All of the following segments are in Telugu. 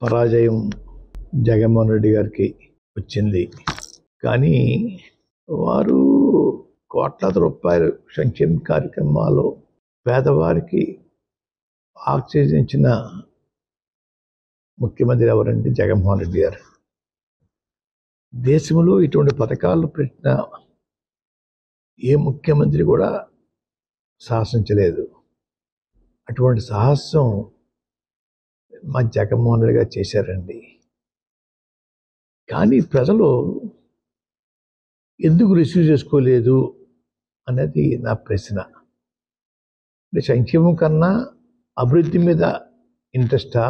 పరాజయం జగన్మోహన్ రెడ్డి గారికి వచ్చింది కానీ వారు కోట్లాది రూపాయలు సంక్షేమ కార్యక్రమాలు పేదవారికి ఆక్సిజన్ ఇచ్చిన ముఖ్యమంత్రి ఎవరంటే జగన్మోహన్ రెడ్డి గారు దేశంలో ఇటువంటి పథకాలు పెట్టిన ఏ ముఖ్యమంత్రి కూడా సాహసించలేదు అటువంటి సాహసం మా జగన్మోహన్ రెడ్డి గారు చేశారండి కానీ ప్రజలు ఎందుకు రిసీవ్ చేసుకోలేదు అనేది నా ప్రశ్న అంటే సంక్షేమం కన్నా అభివృద్ధి మీద ఇంట్రెస్టా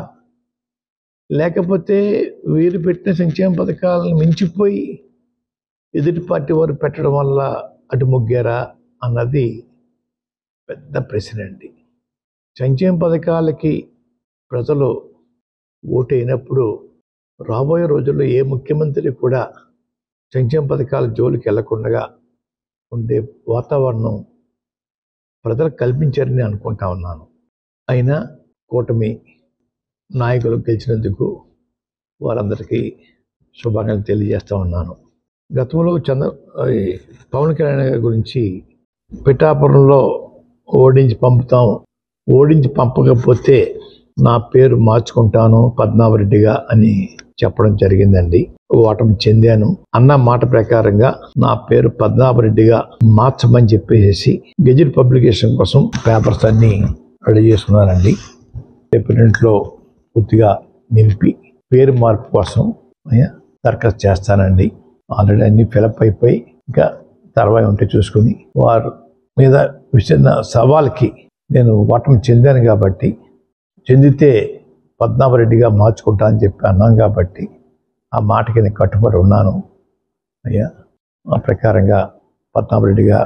లేకపోతే వీరు పెట్టిన సంక్షేమ పథకాలను మించిపోయి ఎదుటి పార్టీ వారు పెట్టడం వల్ల అటు మొగ్గారా అన్నది పెద్ద ప్రశ్న అండి సంక్షేమ పథకాలకి ప్రజలు ఓటైనప్పుడు రాబోయే రోజుల్లో ఏ ముఖ్యమంత్రి కూడా సంక్షేమ పథకాల జోలికి వెళ్లకుండా ఉండే వాతావరణం ప్రజలకు కల్పించారని అనుకుంటా ఉన్నాను అయినా కూటమి నాయకులు గెలిచినందుకు వారందరికీ శుభాకాంక్షలు తెలియజేస్తా ఉన్నాను గతంలో చంద్ర ఈ పవన్ కళ్యాణ్ గారి గురించి పిఠాపురంలో ఓడించి పంపుతాం ఓడించి పంపకపోతే నా పేరు మార్చుకుంటాను పద్మావరెడ్డిగా అని చెప్పడం జరిగిందండి ఓటమి చెందాను అన్న మాట ప్రకారంగా నా పేరు పద్మావరెడ్డిగా మార్చమని చెప్పేసి గెజిట్ పబ్లికేషన్ కోసం పేపర్స్ అన్ని రెడీ చేసుకున్నానండి ప్రింట్లో పూర్తిగా నింపి పేరు మార్పు కోసం అయ్యా, దరఖాస్తు చేస్తానండి ఆల్రెడీ అన్ని ఫిలప్ అయిపోయి ఇంకా తర్వాత ఉంటే చూసుకుని వారు మీద విసిరిన సవాల్కి నేను ఓటమి చెందాను కాబట్టి చెందితే పద్మావరెడ్డిగా మార్చుకుంటా అని చెప్పి అన్నాం కాబట్టి ఆ మాటకి నేను కట్టుబడి ఉన్నాను అయ్యా ఆ ప్రకారంగా పద్మావరెడ్డిగా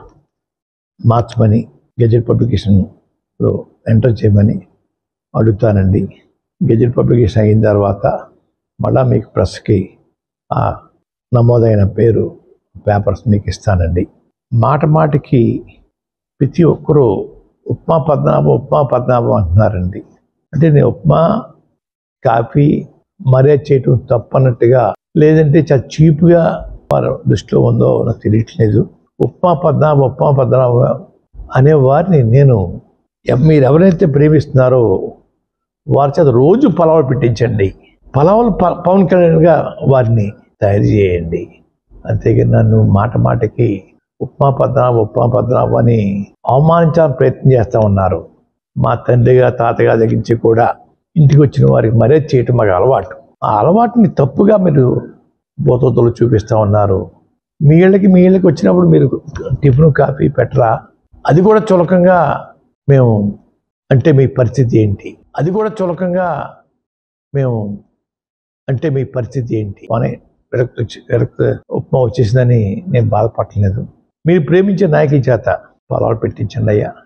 మార్చమని గెజెట్ పబ్లికేషన్లో ఎంటర్ చేయమని అడుగుతానండి గెజెట్ పబ్లికేషన్ అయిన తర్వాత మళ్ళా మీకు ప్రెస్కి ఆ నమోదైన పేరు పేపర్స్ మీకు ఇస్తానండి మాట మాటికి ప్రతి ఒక్కరూ ఉప్మా పద్మనాభం ఉప్మా పద్మనాభం అంటున్నారండి అంటే నేను ఉప్మా కాఫీ మర్యాద చేయటం తప్పన్నట్టుగా లేదంటే చాలా చీప్గా వారి దృష్టిలో ఉందో నాకు తెలియట్లేదు ఉప్మా పద్మనాభం ఉప్మా పద్మనాభం అనే వారిని నేను ఎవ- మీరు ఎవరైతే ప్రేమిస్తున్నారో వారి చేత రోజు పలావులు పెట్టించండి పలావులు ప- పవన్ కళ్యాణ్గా వారిని తయారు చేయండి అంతేగాని నన్ను మాట మాటకి ఉప్మా పద్మనాభం ఉప్మా పద్మనాభం అని అవమానించాలని ప్రయత్నం చేస్తూ ఉన్నారు మా తండ్రిగా తాతగా తగ్గించి కూడా ఇంటికి వచ్చిన వారికి మర్యాద చేయటం మాకు అలవాటు ఆ అలవాటుని తప్పుగా మీరు బోతోతలు చూపిస్తూ ఉన్నారు మీ ఇళ్ళకి మీ ఇళ్ళకి వచ్చినప్పుడు మీరు టిఫిన్ కాఫీ పెట్టరా అది కూడా చులకంగా మేము అంటే మీ పరిస్థితి ఏంటి అది కూడా చులకంగా మేము అంటే మీ పరిస్థితి ఏంటి అని విరక్తి వచ్చి విరక్తి ఉప్మా వచ్చేసిందని నేను బాధపడలేదు మీరు ప్రేమించే నాయకుల చేత పొలాలు పెట్టించండి అయ్యా